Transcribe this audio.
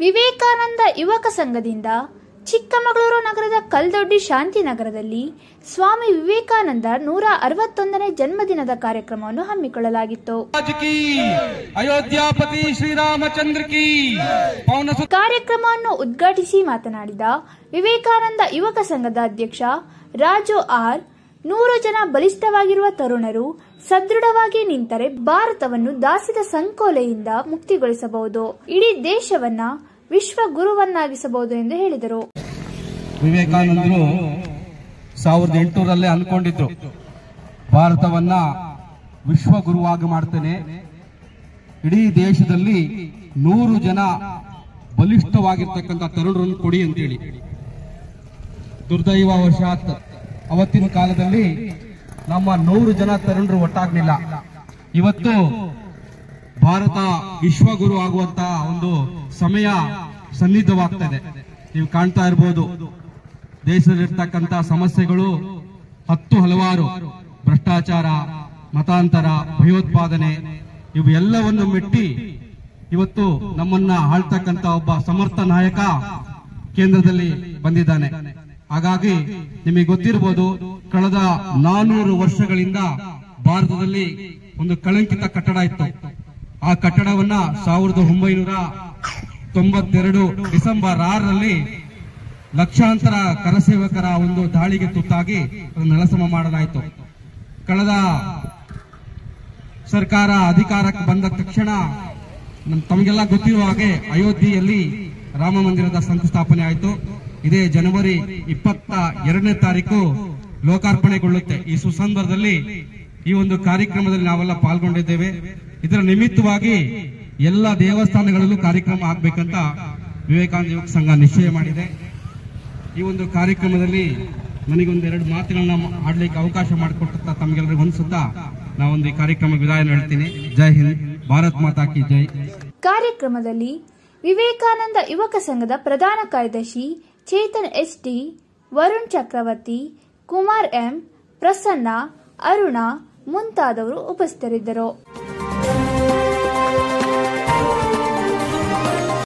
ವಿವೇಕಾನಂದ ಯುವಕ ಸಂಘದಿಂದ ಚಿಕ್ಕಮಗಳೂರು ನಗರದ ಕಲ್ದೊಡ್ಡಿ ಶಾಂತಿನಗರದಲ್ಲಿ ಸ್ವಾಮಿ ವಿವೇಕಾನಂದ ನೂರ ಅರವತ್ತೊಂದನೇ ಜನ್ಮದಿನದ ಕಾರ್ಯಕ್ರಮವನ್ನು ಹಮ್ಮಿಕೊಳ್ಳಲಾಗಿತ್ತು आज की अयोध्यापति श्री रामचंद्र की पवन सुत ಕಾರ್ಯಕ್ರಮವನ್ನು ಉದ್ಘಾಟಿಸಿ ಮಾತನಾಡಿದ ವಿವೇಕಾನಂದ ಯುವಕ ಸಂಘದ ಅಧ್ಯಕ್ಷ ರಾಜು ಆರ್ ನೂರು ಜನ ಬಲಿಷ್ಠವಾಗಿರುವ ತರುಣರು ಸದೃಢವಾಗಿ ನಿಂತರೆ ಭಾರತವನ್ನು ದಾಸಿದ ಸಂಕೋಲೆಯಿಂದ ಮುಕ್ತಿಗೊಳಿಸಬಹುದು ಇಡೀ ದೇಶವನ್ನ ವಿಶ್ವ ಗುರುವನ್ನಾಗಿಸಬಹುದು ಎಂದು ಹೇಳಿದರು ವಿವೇಕಾನಂದರು ಸಾವಿರದ ಎಂಟುನೂರಲ್ಲೇ ಅನ್ಕೊಂಡಿದ್ರು ಭಾರತವನ್ನ ವಿಶ್ವಗುರುವಾಗಿ ಮಾಡ್ತೇನೆ ಇಡೀ ದೇಶದಲ್ಲಿ ನೂರು ಜನ ಬಲಿಷ್ಠವಾಗಿರ್ತಕ್ಕಂಥ ತರುಣರನ್ನು ಕೊಡಿ ಅಂತೇಳಿ ದುರ್ದೈವವಶಾತ್ ಅವತ್ತಿನ ಕಾಲದಲ್ಲಿ ನಮ್ಮ ನೂರು ಜನ ತರುಣರು ಒಟ್ಟಾಗ್ಲಿಲ್ಲ ಇವತ್ತು ಭಾರತ ವಿಶ್ವಗುರು ಆಗುವಂತಹ ಒಂದು ಸಮಯ ಸನ್ನಿಧವಾಗ್ತದೆ ನೀವು ಕಾಣ್ತಾ ಇರ್ಬೋದು ದೇಶದಲ್ಲಿರ್ತಕ್ಕಂಥ ಸಮಸ್ಯೆಗಳು ಹತ್ತು ಹಲವಾರು ಭ್ರಷ್ಟಾಚಾರ ಮತಾಂತರ ಭಯೋತ್ಪಾದನೆ ಇವು ಎಲ್ಲವನ್ನು ಮೆಟ್ಟಿ ಇವತ್ತು ನಮ್ಮನ್ನ ಆಳ್ತಕ್ಕಂತ ಒಬ್ಬ ಸಮರ್ಥ ನಾಯಕ ಕೇಂದ್ರದಲ್ಲಿ ಬಂದಿದ್ದಾನೆ ಹಾಗಾಗಿ ನಿಮಗೆ ಗೊತ್ತಿರಬಹುದು ಕಳೆದ ನಾನೂರು ವರ್ಷಗಳಿಂದ ಭಾರತದಲ್ಲಿ ಒಂದು ಕಳಂಕಿತ ಕಟ್ಟಡ ಇತ್ತು ಆ ಕಟ್ಟಡವನ್ನ ಸಾವಿರದ ಒಂಬೈನೂರ ತೊಂಬತ್ತೆರಡು ಡಿಸೆಂಬರ್ ಆರರಲ್ಲಿ ಲಕ್ಷಾಂತರ ಕರಸೇವಕರ ಒಂದು ದಾಳಿಗೆ ತುತ್ತಾಗಿ ಅದನ್ನು ನೆಲಸಮ ಮಾಡಲಾಯಿತು ಕಳೆದ ಸರ್ಕಾರ ಅಧಿಕಾರಕ್ಕೆ ಬಂದ ತಕ್ಷಣ ನಮ್ ತಮಗೆಲ್ಲ ಗೊತ್ತಿರುವ ಹಾಗೆ ಅಯೋಧ್ಯೆಯಲ್ಲಿ ರಾಮ ಮಂದಿರದ ಶಂಕುಸ್ಥಾಪನೆ ಆಯಿತು ಇದೇ ಜನವರಿ ಇಪ್ಪತ್ತ ಎರಡನೇ ತಾರೀಕು ಲೋಕಾರ್ಪಣೆಗೊಳ್ಳುತ್ತೆ ಈ ಸುಸಂದರ್ಭದಲ್ಲಿ ಈ ಒಂದು ಕಾರ್ಯಕ್ರಮದಲ್ಲಿ ನಾವೆಲ್ಲ ಪಾಲ್ಗೊಂಡಿದ್ದೇವೆ ಇದರ ನಿಮಿತ್ತವಾಗಿ ಎಲ್ಲ ದೇವಸ್ಥಾನಗಳಲ್ಲೂ ಕಾರ್ಯಕ್ರಮ ಆಗ್ಬೇಕಂತ ವಿವೇಕಾನಂದ ಯುವಕ ಸಂಘ ನಿಶ್ಚಯ ಮಾಡಿದೆ ಈ ಒಂದು ಕಾರ್ಯಕ್ರಮದಲ್ಲಿ ನನಗೊಂದು ಎರಡು ಮಾತುಗಳನ್ನ ಆಡ್ಲಿಕ್ಕೆ ಅವಕಾಶ ಮಾಡಿಕೊಟ್ಟ ತಮಗೆಲ್ಲರಿಗೂ ಹೊಂದಿಸುತ್ತಾ ನಾವೊಂದು ಈ ಕಾರ್ಯಕ್ರಮ ವಿದಾಯ ಹೇಳ್ತೀನಿ ಜೈ ಹಿಂದ್ ಭಾರತ್ ಮಾತಾ ಕಿ ಜೈ ಕಾರ್ಯಕ್ರಮದಲ್ಲಿ ವಿವೇಕಾನಂದ ಯುವಕ ಸಂಘದ ಪ್ರಧಾನ ಕಾರ್ಯದರ್ಶಿ Chetan S T Varun Chakravarthi Kumar M Prasanna Aruna ಮುಂತಾದವರು ಉಪಸ್ಥಿತರಿದ್ದರು